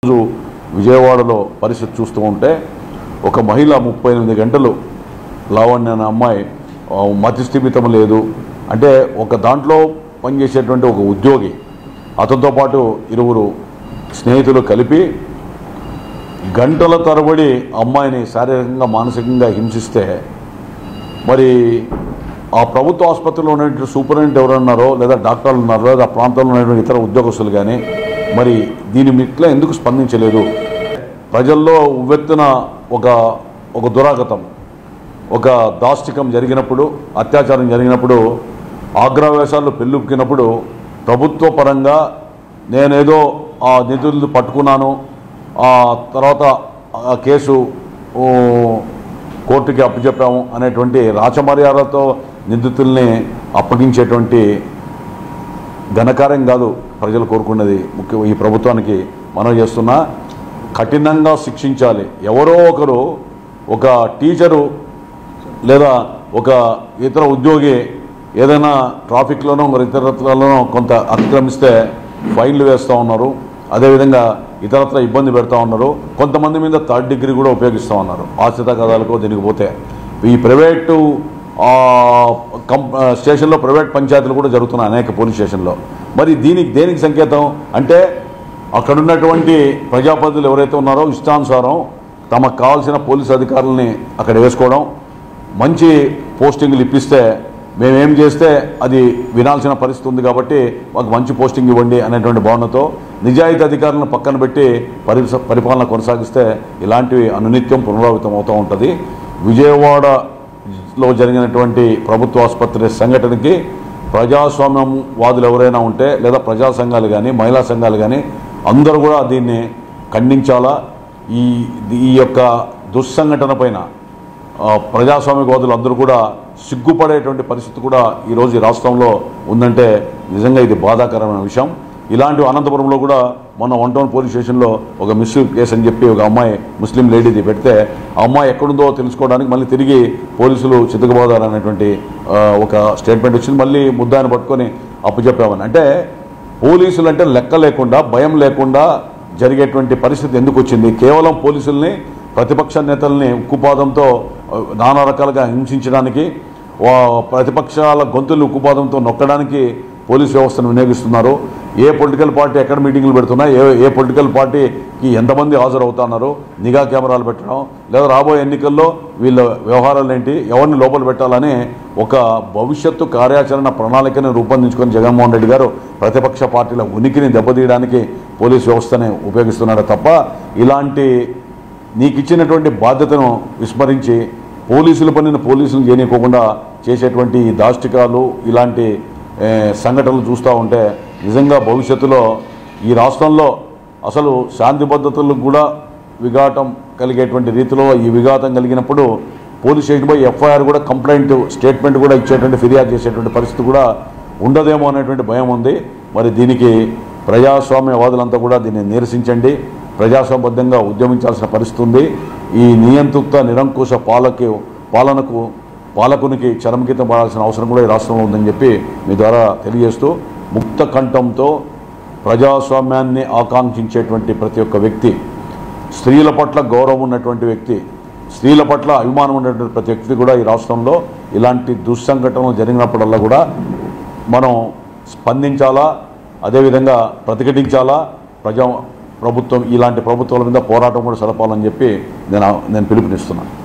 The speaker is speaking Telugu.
రోజు విజయవాడలో పరిస్థితి చూస్తూ ఉంటే ఒక మహిళ ముప్పై ఎనిమిది గంటలు లావణ్య అనే అమ్మాయి ఆ, మతిస్థిమితం లేదు అంటే ఒక దాంట్లో పనిచేసేటువంటి ఒక ఉద్యోగి అతనితో పాటు ఇరువురు స్నేహితులు కలిపి గంటల తరబడి అమ్మాయిని శారీరకంగా మానసికంగా హింసిస్తే మరి ఆ ప్రభుత్వ ఆసుపత్రిలో ఉన్నటువంటి సూపరింటెండెంట్ ఎవరున్నారో లేదా డాక్టర్లు ఉన్నారో లేదా ఆ ప్రాంతంలో ఉన్నటువంటి ఇతర ఉద్యోగస్తులు కానీ మరి దీని మిట్ల ఎందుకు స్పందించలేదు ప్రజల్లో ఉవ్వెత్తున ఒక ఒక దురాగతం ఒక దాష్టికం జరిగినప్పుడు అత్యాచారం జరిగినప్పుడు ఆగ్రహవేశాలు పెళ్ళుక్కినప్పుడు ప్రభుత్వ పరంగా నేనేదో ఆ నిధులు పట్టుకున్నాను ఆ తర్వాత ఆ కేసు ఓ, కోర్టుకి అప్పచెప్పాము అనేటువంటి రాచమర్యాదలతో నిందితుల్ని అప్పగించేటువంటి ఘనకార్యం కాదు ప్రజలు కోరుకున్నది ముఖ్య ఈ ప్రభుత్వానికి మనం చేస్తున్న కఠినంగా శిక్షించాలి ఎవరో ఒకరు ఒక టీచరు లేదా ఒక ఇతర ఉద్యోగి ఏదైనా ట్రాఫిక్లోనో మరి ఇతరత్రలోనో కొంత అతిక్రమిస్తే ఫైన్లు వేస్తూ ఉన్నారు అదేవిధంగా ఇతరత్ర ఇబ్బంది పెడతా ఉన్నారు కొంతమంది మీద థర్డ్ డిగ్రీ కూడా ఉపయోగిస్తూ ఉన్నారు ఆశ్రిత కథలకు దీనికి పోతే ఈ ప్రైవేటు ఆ, కం ఆ, స్టేషన్లో ప్రైవేట్ పంచాయతీలు కూడా జరుగుతున్నాయి అనేక పోలీస్ స్టేషన్లో మరి దీనికి దేనికి సంకేతం అంటే అక్కడ ఉన్నటువంటి ప్రజాప్రతినిధులు ఎవరైతే ఉన్నారో ఇష్టానుసారం తమకు కావాల్సిన పోలీస్ అధికారులని అక్కడ వేసుకోవడం మంచి పోస్టింగ్లు ఇప్పిస్తే మేమేం చేస్తే అది వినాల్సిన పరిస్థితి ఉంది కాబట్టి మాకు మంచి పోస్టింగ్ ఇవ్వండి అనేటువంటి భావనతో నిజాయితీ అధికారులను పక్కన పెట్టి పరి పరిపాలన కొనసాగిస్తే ఇలాంటివి అనునిత్యం పునరావృతం అవుతూ ఉంటుంది విజయవాడలో జరిగినటువంటి ప్రభుత్వ ఆసుపత్రి సంఘటనకి ప్రజాస్వామ్యం వాదులు ఎవరైనా ఉంటే లేదా ప్రజా సంఘాలు కానీ మహిళా సంఘాలు కానీ అందరూ కూడా దీన్ని ఖండించాలా ఈ ఈ యొక్క దుస్సంఘటన పైన ఆ, ప్రజాస్వామ్యవాదులు అందరూ కూడా సిగ్గుపడేటువంటి పరిస్థితి కూడా ఈరోజు ఈ రాష్ట్రంలో ఉందంటే నిజంగా ఇది బాధాకరమైన విషయం ఇలాంటి అనంతపురంలో కూడా మొన్న వన్ టౌన్ పోలీస్ స్టేషన్లో ఒక మిస్ కేసు అని చెప్పి ఒక అమ్మాయి ముస్లిం లేడీది పెడితే ఆ అమ్మాయి ఎక్కడుందో తెలుసుకోవడానికి మళ్ళీ తిరిగి పోలీసులు చితకబోదారు అనేటువంటి ఆ, ఒక స్టేట్మెంట్ వచ్చింది మళ్ళీ ముద్దాన్ని పట్టుకొని అప్పచెప్పామని అంటే పోలీసులు అంటే లెక్క లేకుండా భయం లేకుండా జరిగేటువంటి పరిస్థితి ఎందుకు వచ్చింది కేవలం పోలీసుల్ని ప్రతిపక్ష నేతల్ని ఉక్కుపాదంతో ఆ, నానా రకాలుగా హింసించడానికి వా- ప్రతిపక్షాల గొంతులు ఉక్కుపాదంతో నొక్కడానికి పోలీస్ వ్యవస్థను వినియోగిస్తున్నారు ఏ పొలిటికల్ పార్టీ ఎక్కడ మీటింగులు పెడుతున్నా ఏ ఏ పొలిటికల్ పార్టీకి ఎంతమంది హాజరవుతున్నారు నిఘా కెమెరాలు పెట్టడం లేదా రాబోయే ఎన్నికల్లో వీళ్ళ వ్యవహారాలు ఏంటి ఎవరిని లోపల పెట్టాలని ఒక భవిష్యత్తు కార్యాచరణ ప్రణాళికను రూపొందించుకొని జగన్మోహన్ రెడ్డి గారు ప్రతిపక్ష పార్టీల ఉనికిని దెబ్బతీయడానికి పోలీస్ వ్యవస్థని ఉపయోగిస్తున్నాడు తప్ప ఇలాంటి నీకు ఇచ్చినటువంటి బాధ్యతను విస్మరించి పోలీసుల పనిని పోలీసులు చేయనీయకోకుండా చేసేటువంటి ఈ దాష్టికాలు ఇలాంటి ఏ, సంఘటనలు చూస్తూ ఉంటే నిజంగా భవిష్యత్తులో ఈ రాష్ట్రంలో అసలు శాంతి భద్రతలకు కూడా విఘాటం కలిగేటువంటి రీతిలో ఈ విఘాతం కలిగినప్పుడు పోలీస్ స్టేషన్ పోయి ఎఫ్ఐఆర్ కూడా కంప్లైంట్ స్టేట్మెంట్ కూడా ఇచ్చేటువంటి ఫిర్యాదు చేసేటువంటి పరిస్థితి కూడా ఉండదేమో అనేటువంటి భయం ఉంది మరి దీనికి ప్రజాస్వామ్యవాదులంతా కూడా దీన్ని నిరసించండి ప్రజాస్వామ్యబద్ధంగా ఉద్యమించాల్సిన పరిస్థితి ఉంది ఈ నియంత్రిత నిరంకుశ పాలకి పాలనకు పాలకునికి చరమగీతం పడాల్సిన అవసరం కూడా ఈ రాష్ట్రంలో ఉందని చెప్పి మీ ద్వారా తెలియజేస్తూ ముక్త కంఠంతో ప్రజాస్వామ్యాన్ని ఆకాంక్షించేటువంటి ప్రతి ఒక్క వ్యక్తి స్త్రీల పట్ల గౌరవం ఉన్నటువంటి వ్యక్తి స్త్రీల పట్ల అభిమానం ఉన్నటువంటి ప్రతి వ్యక్తి కూడా ఈ రాష్ట్రంలో ఇలాంటి దుస్సంఘటనలు జరిగినప్పుడల్లా కూడా మనం స్పందించాలా అదేవిధంగా ప్రతిఘటించాలా ప్రజా ప్రభుత్వం ఇలాంటి ప్రభుత్వాల మీద పోరాటం కూడా సలపాలని చెప్పి నేను నేను పిలుపునిస్తున్నాను